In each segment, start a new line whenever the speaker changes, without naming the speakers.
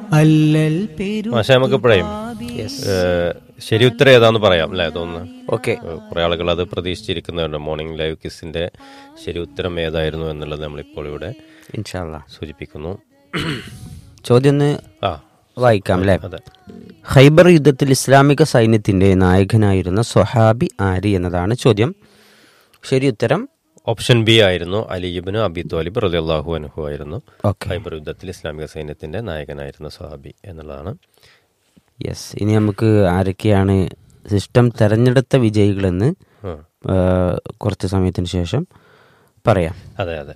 അല്ലൽ പെരു
മാഷെ നമുക്ക് ഇപ്പോഴേ ശരി ഉത്തരം ഏതാന്ന് പറയാം അല്ലേ തോന്നുന്നു
ഓക്കെ
കുറെ ആളുകൾ അത് പ്രതീക്ഷിച്ചിരിക്കുന്നുണ്ട് മോർണിംഗ് ലൈവ് കിസിന്റെ ശരി ഉത്തരം ഏതായിരുന്നു എന്നുള്ളത് നമ്മളിപ്പോൾ ഇവിടെ
ഇൻഷാല്ല
സൂചിപ്പിക്കുന്നു
ചോദ്യം ഒന്ന്
ആ
വായിക്കാം അല്ലേ
അതെ
ഖൈബർ യുദ്ധത്തിൽ ഇസ്ലാമിക സൈന്യത്തിന്റെ നായകനായിരുന്ന സ്വഹാബി ആര് എന്നതാണ് ചോദ്യം ശരി ഉത്തരം
ഓപ്ഷൻ ബി ആയിരുന്നു അലിബിന് അബി ത്വാലിബ് റലിയല്ലാഹു അനുഹു ആയിരുന്നു
ഓക്കെ
ഖൈബർ യുദ്ധത്തിൽ ഇസ്ലാമിക സൈന്യത്തിന്റെ നായകനായിരുന്ന സ്വഹാബി എന്നുള്ളതാണ്
യെസ് ഇനി നമുക്ക് ആരൊക്കെയാണ് സിസ്റ്റം തെരഞ്ഞെടുത്ത വിജയികളെന്ന്
ഉം.
ആ, കുറച്ച് സമയത്തിന് ശേഷം പറയാം
അതെ അതെ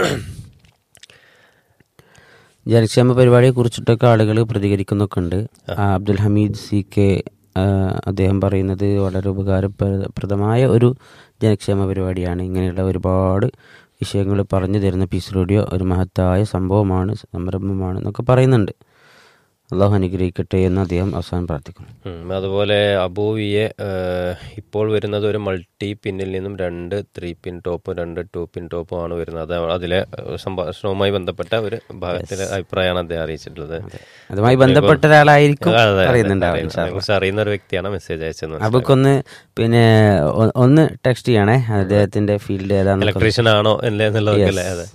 ജനക്ഷേമ പരിപാടിയെ കുറിച്ചിട്ടൊക്കെ ആളുകൾ പ്രതികരിക്കുന്നൊക്കെ ഉണ്ട് ആ, അബ്ദുൽ ഹമീദ് സി കെ ആ, അദ്ദേഹം പറയുന്നത് വളരെ ഉപകാരപ്രദമായ ഒരു ജനക്ഷേമ പരിപാടിയാണ് ഇങ്ങനെയുള്ള ഒരുപാട് വിഷയങ്ങൾ പറഞ്ഞു തരുന്ന പീസ് റേഡിയോ ഒരു മഹത്തായ സംഭവമാണ് സംരംഭമാണ് എന്നൊക്കെ പറയുന്നുണ്ട് അള്ളാഹു അനുഗ്രഹിക്കട്ടെ എന്ന് അദ്ദേഹം അവസാനം പ്രാർത്ഥിക്കുന്നു
ഉം, അതുപോലെ അബൂവിയെ ഏഹ്, ഇപ്പോൾ വരുന്നത് ഒരു മൾട്ടി പിന്നിൽ നിന്നും രണ്ട് ത്രീ പിൻ ടോപ്പും രണ്ട് ടു പിൻ ടോപ്പും ആണ് വരുന്നത് അത് അതിലെ ഏഹ്, സംഭാഷണവുമായി ബന്ധപ്പെട്ട ഒരു ഭാഗത്തിലെ അഭിപ്രായമാണ് അദ്ദേഹം അറിയിച്ചിട്ടുള്ളത്
അതുമായി ബന്ധപ്പെട്ട ഒരാളായിരിക്കും
അതെ, അതെ,
അറിയുന്നുണ്ടാവും
അറിയുന്ന- അതിനെക്കുറിച്ച് അറിയുന്ന ഒരു വ്യക്തിയാണ് മെസ്സേജ് അയച്ചത്
അബുക്കൊന്ന് പിന്നെ ഒ- ഒന്ന് ടെക്സ്റ്റ് ചെയ്യണേ അദ്ദേഹത്തിന്റെ ഫീൽഡ് ഏതാന്ന്
ഇലക്ട്രീഷ്യൻ ആണോ അല്ലേ എന്നുള്ളതൊക്കെ അല്ലേ അതെ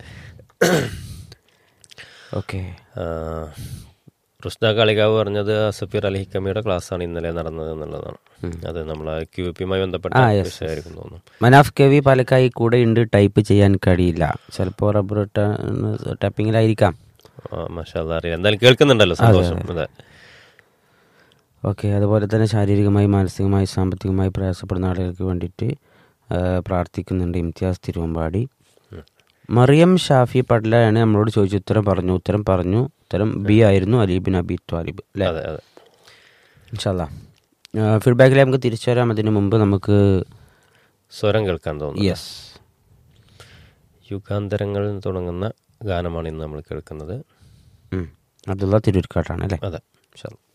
ഓക്കെ
ആ, റുഷ്ദ കാളികാവ് പറഞ്ഞത് സഫീർ അലി ഹിക്കമിയുടെ ക്ലാസ്സാണ് ഇന്നലെ നടന്നത് എന്നുള്ളതാണ് അത് നമ്മൾ ക്യു പിയുമായി ബന്ധപ്പെട്ട വിഷയമായിരിക്കും തോന്നുന്നു
മനാഫ് കെ വി പാലക്കായി കൂടെ ഉണ്ട് ടൈപ്പ് ചെയ്യാൻ കഴിയില്ല ചിലപ്പോൾ റബ്ബർ ടാപ്പിങ്ങിലായിരിക്കാം
മഷാല്ല അറിയാം എന്തായാലും കേൾക്കുന്നുണ്ടല്ലോ സന്തോഷം അതെ
ഓക്കെ അതുപോലെ തന്നെ ശാരീരികമായി മാനസികമായി സാമ്പത്തികമായി പ്രയാസപ്പെടുന്ന ആളുകൾക്ക് വേണ്ടിയിട്ട് ആ, പ്രാർത്ഥിക്കുന്നുണ്ട് ഇംതിയാസ് തിരുവമ്പാടി മറിയം ഷാഫി പട്ലയാണ് നമ്മളോട് ചോദിച്ചു ഉത്തരം പറഞ്ഞു ഉത്തരം പറഞ്ഞു ഉത്തരം ബി ആയിരുന്നു അലീബിൻ അബി ത്വാലിബ് അല്ലേ
അതെ അതെ
ഇൻഷാല്ല ഫീഡ്ബാക്കിൽ നമുക്ക് തിരിച്ചു വരാം അതിന് മുമ്പ് നമുക്ക്
സ്വരം കേൾക്കാൻ തോന്നുന്നു
യെസ്
യുഗാന്തരങ്ങൾ എന്ന് തുടങ്ങുന്ന ഗാനമാണ് ഇന്ന് നമ്മൾ കേൾക്കുന്നത്
അബ്ദുള്ള തിരൂർക്കാട്ടാണ് അല്ലേ
അതെ ഇൻഷാ അല്ലാ.